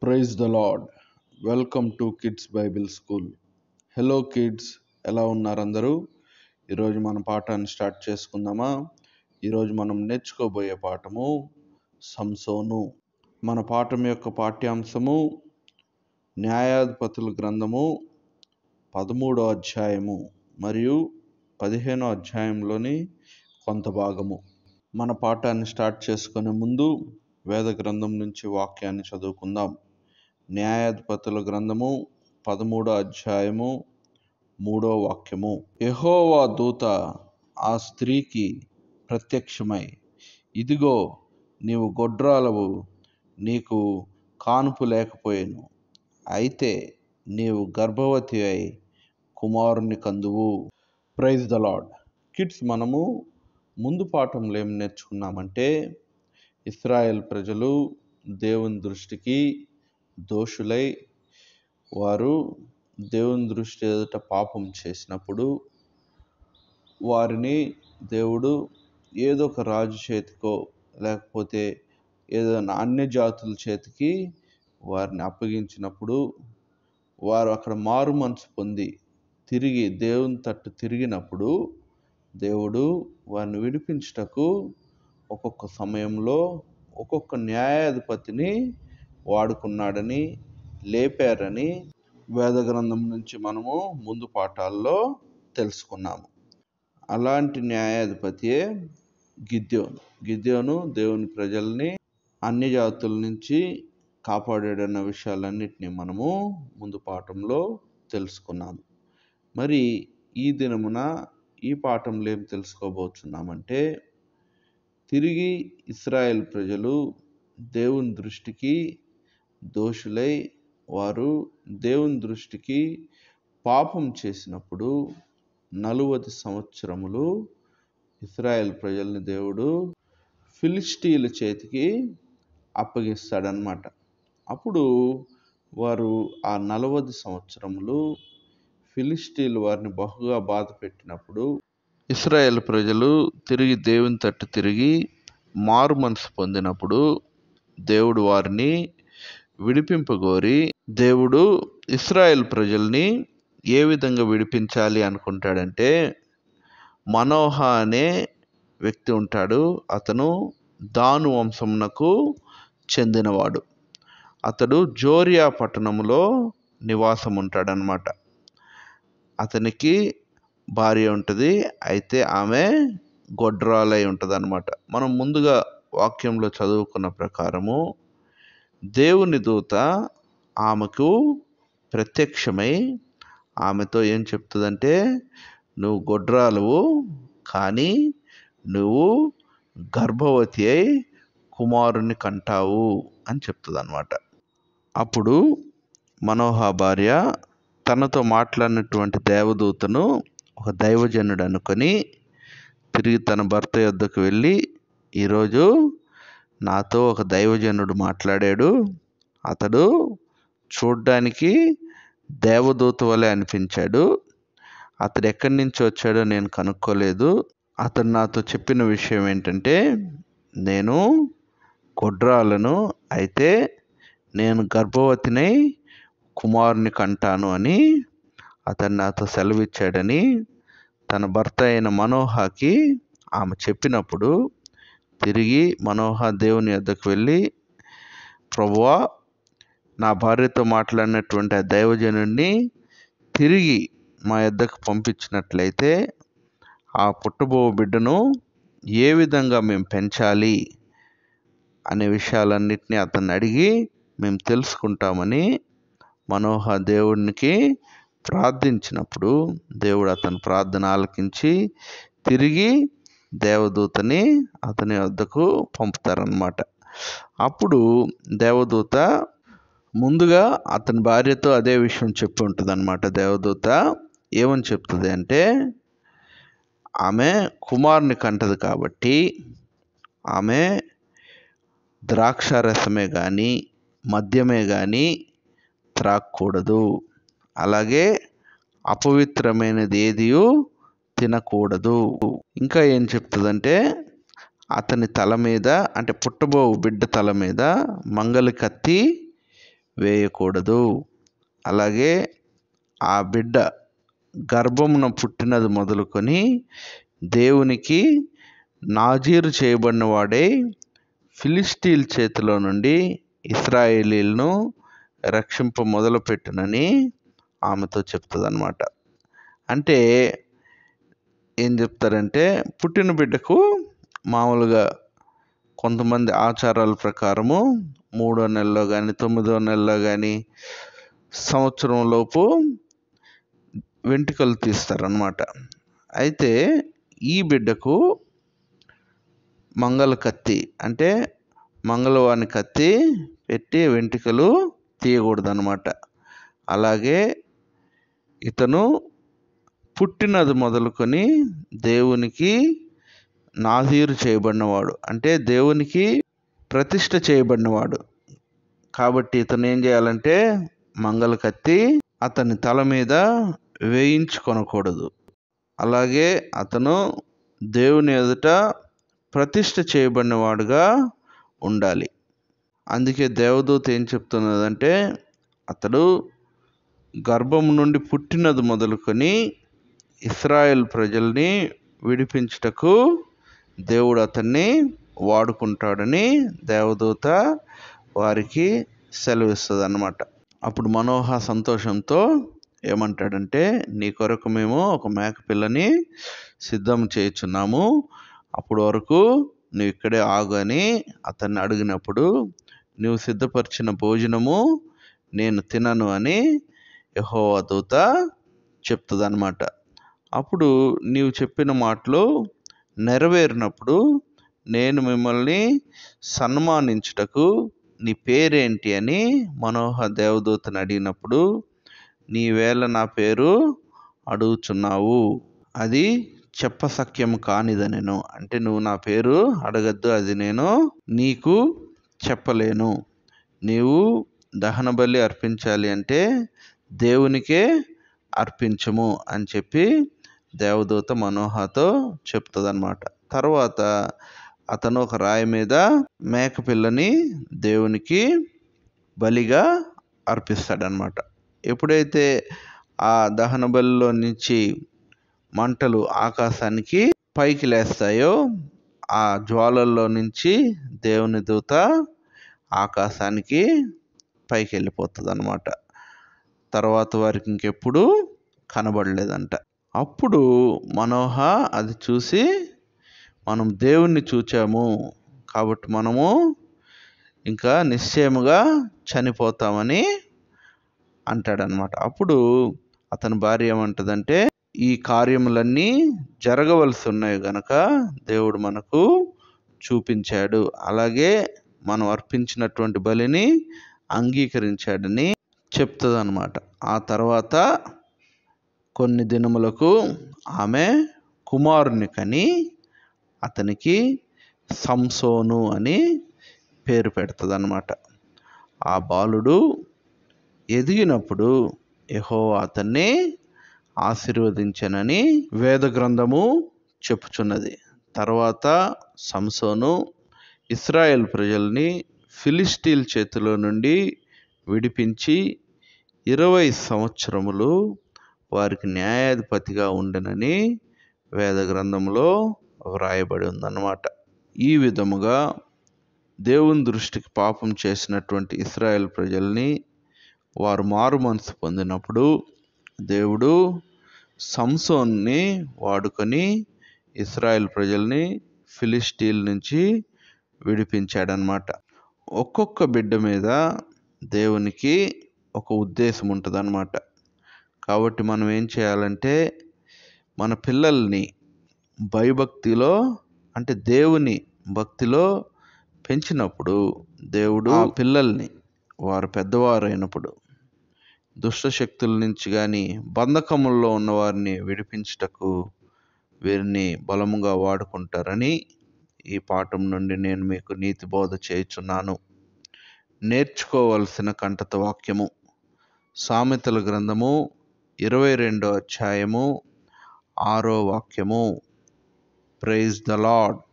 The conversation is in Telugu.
praise the Lord welcome to kids Bible school hello kids ఎలా ఉన్నారు అందరూ ఈరోజు మన పాఠాన్ని స్టార్ట్ చేసుకుందామా ఈరోజు మనం నేర్చుకోబోయే పాఠము సంసోను మన పాఠం యొక్క పాఠ్యాంశము న్యాయాధిపతుల గ్రంథము పదమూడో అధ్యాయము మరియు పదిహేనో అధ్యాయంలోని కొంత భాగము మన పాఠాన్ని స్టార్ట్ చేసుకునే ముందు వేద గ్రంథం నుంచి వాక్యాన్ని చదువుకుందాం న్యాయాధిపతుల గ్రంథము పదమూడో అధ్యాయము మూడో వాక్యము యెహోవా దూత ఆ స్త్రీకి ప్రత్యక్షమై ఇదిగో నీవు గొడ్రాలవు నీకు కానుపు లేకపోయాను అయితే నీవు గర్భవతి అయి కుమారుని కందువు ప్రైజ్ ద లాడ్ కిడ్స్ మనము ముందు పాఠంలో ఏం నేర్చుకున్నామంటే ఇస్రాయెల్ ప్రజలు దేవుని దృష్టికి దోషులై వారు దేవుని దృష్టి ఎదుట పాపం చేసినప్పుడు వారిని దేవుడు ఏదో ఒక రాజు చేతికో లేకపోతే ఏదైనా అన్య జాతుల చేతికి వారిని అప్పగించినప్పుడు వారు అక్కడ మారు మనసు పొంది తిరిగి దేవుని తట్టు తిరిగినప్పుడు దేవుడు వారిని విడిపించుటకు ఒక్కొక్క సమయంలో ఒక్కొక్క న్యాయాధిపతిని వాడుకున్నాడని లేపారని వేద గ్రంథం నుంచి మనము ముందు పాఠాల్లో తెలుసుకున్నాము అలాంటి న్యాయాధిపతియే గిద్యోను గిద్యోను దేవుని ప్రజల్ని అన్ని జాతుల నుంచి కాపాడాడన్న విషయాలన్నిటినీ మనము ముందు పాఠంలో తెలుసుకున్నాము మరి ఈ దినమున ఈ పాఠంలో ఏం తెలుసుకోబోతున్నామంటే తిరిగి ఇస్రాయేల్ ప్రజలు దేవుని దృష్టికి దోషులై వారు దేవుని దృష్టికి పాపం చేసినప్పుడు నలువది సంవత్సరములు ఇస్రాయేల్ ప్రజల్ని దేవుడు ఫిలిస్టీల చేతికి అప్పగిస్తాడనమాట అప్పుడు వారు ఆ నలవది సంవత్సరములు ఫిలిస్టీలు వారిని బహుగా బాధ పెట్టినప్పుడు ఇస్రాయేల్ ప్రజలు తిరిగి దేవుని తట్టు తిరిగి మారు మనసు పొందినప్పుడు దేవుడు వారిని విడిపింపగోరి దేవుడు ఇస్రాయేల్ ప్రజల్ని ఏ విధంగా విడిపించాలి అనుకుంటాడంటే మనోహ అనే వ్యక్తి ఉంటాడు అతను దాను వంశమునకు చెందినవాడు అతడు జోరియా పట్టణంలో నివాసం ఉంటాడనమాట అతనికి భార్య ఉంటుంది అయితే ఆమె గొడ్రాలై ఉంటుంది అనమాట మనం ముందుగా వాక్యంలో చదువుకున్న ప్రకారము దేవుని దూత ఆమెకు ప్రత్యక్షమై ఆమెతో ఏం చెప్తుందంటే నువ్వు గొడ్రాలువు కానీ నువ్వు గర్భవతి అయి కుమారుని కంటావు అని చెప్తుంది అనమాట అప్పుడు మనోహ భార్య తనతో మాట్లాడినటువంటి దేవదూతను ఒక దైవజనుడు అనుకొని తిరిగి తన భర్త యొద్దకు వెళ్ళి ఈరోజు నాతో ఒక దైవజనుడు మాట్లాడాడు అతడు చూడ్డానికి దేవదూత వలె అనిపించాడు అతడు ఎక్కడి నుంచి వచ్చాడో నేను కనుక్కోలేదు అతడు నాతో చెప్పిన విషయం ఏంటంటే నేను గొడ్రాలను అయితే నేను గర్భవతినై కుమారుని కంటాను అని అతను నాతో సెలవిచ్చాడని తన భర్త అయిన మనోహకి ఆమె చెప్పినప్పుడు తిరిగి మనోహ దేవుని వద్దకు వెళ్ళి ప్రభువా నా భార్యతో మాట్లాడినటువంటి ఆ దైవజనుడిని తిరిగి మా యొద్దకు పంపించినట్లయితే ఆ పుట్టబో బిడ్డను ఏ విధంగా మేము పెంచాలి అనే విషయాలన్నిటినీ అతన్ని అడిగి మేము తెలుసుకుంటామని మనోహ దేవునికి ప్రార్థించినప్పుడు దేవుడు అతని ప్రార్థన ఆలకించి తిరిగి దేవదూతని అతని వద్దకు పంపుతారనమాట అప్పుడు దేవదూత ముందుగా అతని భార్యతో అదే విషయం చెప్పి ఉంటుంది అనమాట దేవదూత ఏమని చెప్తుంది అంటే ఆమె కుమారుని కంటది కాబట్టి ఆమె ద్రాక్షారసమే కానీ మద్యమే కానీ త్రాగకూడదు అలాగే అపవిత్రమైనది ఏది తినకూడదు ఇంకా ఏం చెప్తుందంటే అతని తల మీద అంటే పుట్టబో బిడ్డ తల మీద మంగలి కత్తి వేయకూడదు అలాగే ఆ బిడ్డ గర్భమున పుట్టినది మొదలుకొని దేవునికి నాజీరు చేయబడిన వాడే ఫిలిస్టీల్ చేతిలో నుండి ఇస్రాయేలీలను రక్షింప మొదలుపెట్టునని ఆమెతో చెప్తుంది అనమాట అంటే ఏం చెప్తారంటే పుట్టిన బిడ్డకు మామూలుగా కొంతమంది ఆచారాల ప్రకారము మూడో నెలలో కానీ తొమ్మిదో నెలలో కానీ సంవత్సరం లోపు వెంట్రుకలు తీస్తారనమాట అయితే ఈ బిడ్డకు మంగళ కత్తి అంటే మంగళవాని కత్తి పెట్టి వెంట్రుకలు తీయకూడదనమాట అలాగే ఇతను పుట్టినది మొదలుకొని దేవునికి నాజీరు చేయబడినవాడు అంటే దేవునికి ప్రతిష్ట చేయబడినవాడు కాబట్టి ఇతను ఏం చేయాలంటే మంగళ కత్తి అతని తల మీద వేయించుకొనకూడదు అలాగే అతను దేవుని ఎదుట ప్రతిష్ట చేయబడిన వాడుగా ఉండాలి అందుకే దేవదూత ఏం చెప్తున్నదంటే అతడు గర్భం నుండి పుట్టినది మొదలుకొని ఇస్రాయేల్ ప్రజల్ని విడిపించుటకు దేవుడు అతన్ని వాడుకుంటాడని దేవదూత వారికి సెలవిస్తుంది అన్నమాట అప్పుడు మనోహ సంతోషంతో ఏమంటాడంటే నీ కొరకు మేము ఒక మేక పిల్లని సిద్ధం చేయుచున్నాము అప్పుడు వరకు నువ్వు ఇక్కడే ఆగు అని అతన్ని అడిగినప్పుడు నువ్వు సిద్ధపరిచిన భోజనము నేను తినను అని యెహోవా దూత చెప్తుంది అనమాట అప్పుడు నీవు చెప్పిన మాటలు నెరవేరినప్పుడు నేను మిమ్మల్ని సన్మానించుటకు నీ పేరేంటి అని మనోహ దేవదూతని అడిగినప్పుడు నీవేళ నా పేరు అడుగుచున్నావు అది చెప్పసఖ్యం కానిదనెను అంటే నువ్వు నా పేరు అడగద్దు అది నేను నీకు చెప్పలేను నీవు దహన బలి అర్పించాలి అంటే దేవునికే అర్పించము అని చెప్పి దేవదూత మనోహతో చెప్తుంది తర్వాత అతను ఒక రాయి మీద మేక పిల్లని దేవునికి బలిగా అర్పిస్తాడనమాట ఎప్పుడైతే ఆ దహన బలిలో నుంచి మంటలు ఆకాశానికి పైకి లేస్తాయో ఆ జ్వాలల్లో నుంచి దేవుని దూత ఆకాశానికి పైకి వెళ్ళిపోతుంది అనమాట తర్వాత వారికి ఇంకెప్పుడు కనబడలేదంట అప్పుడు మనోహ అది చూసి మనం దేవుణ్ణి చూచాము కాబట్టి మనము ఇంకా నిశ్చయముగా చనిపోతామని అంటాడనమాట అప్పుడు అతని భార్య ఏమంటదంటే ఈ కార్యములన్నీ జరగవలసి ఉన్నాయి గనక దేవుడు మనకు చూపించాడు అలాగే మనం అర్పించినటువంటి బలిని అంగీకరించాడని చెప్తుంది అనమాట ఆ తర్వాత కొన్ని దినములకు ఆమె కుమారుని కని అతనికి సంసోను అని పేరు పెడుతుంది అనమాట ఆ బాలుడు ఎదిగినప్పుడు యహో అతన్ని ఆశీర్వదించనని వేద గ్రంథము చెప్పుచున్నది తర్వాత సంసోను ఇస్రాయేల్ ప్రజల్ని ఫిలిస్టీల్ చేతిలో నుండి విడిపించి ఇరవై సంవత్సరములు వారికి న్యాయాధిపతిగా ఉండనని వేద గ్రంథంలో వ్రాయబడి ఉందన్నమాట ఈ విధముగా దేవుని దృష్టికి పాపం చేసినటువంటి ఇస్రాయేల్ ప్రజల్ని వారు మారు మనసు పొందినప్పుడు దేవుడు సంసోన్ని వాడుకొని ఇస్రాయేల్ ప్రజల్ని ఫిలిస్టీల్ నుంచి విడిపించాడనమాట ఒక్కొక్క బిడ్డ మీద దేవునికి ఒక ఉద్దేశం ఉంటుందన్నమాట కాబట్టి మనం ఏం చేయాలంటే మన పిల్లల్ని భయభక్తిలో అంటే దేవుని భక్తిలో పెంచినప్పుడు దేవుడు ఆ పిల్లల్ని వారు పెద్దవారు అయినప్పుడు దుష్ట శక్తుల నుంచి కానీ బంధకముల్లో ఉన్న వారిని విడిపించుటకు వీరిని బలముగా వాడుకుంటారని ఈ పాఠం నుండి నేను మీకు నీతి బోధ చేయుచున్నాను నేర్చుకోవలసిన కంటత వాక్యము సామెతల గ్రంథము ఇరవై రెండో అధ్యాయము ఆరో వాక్యము ప్రైజ్ ద లాడ్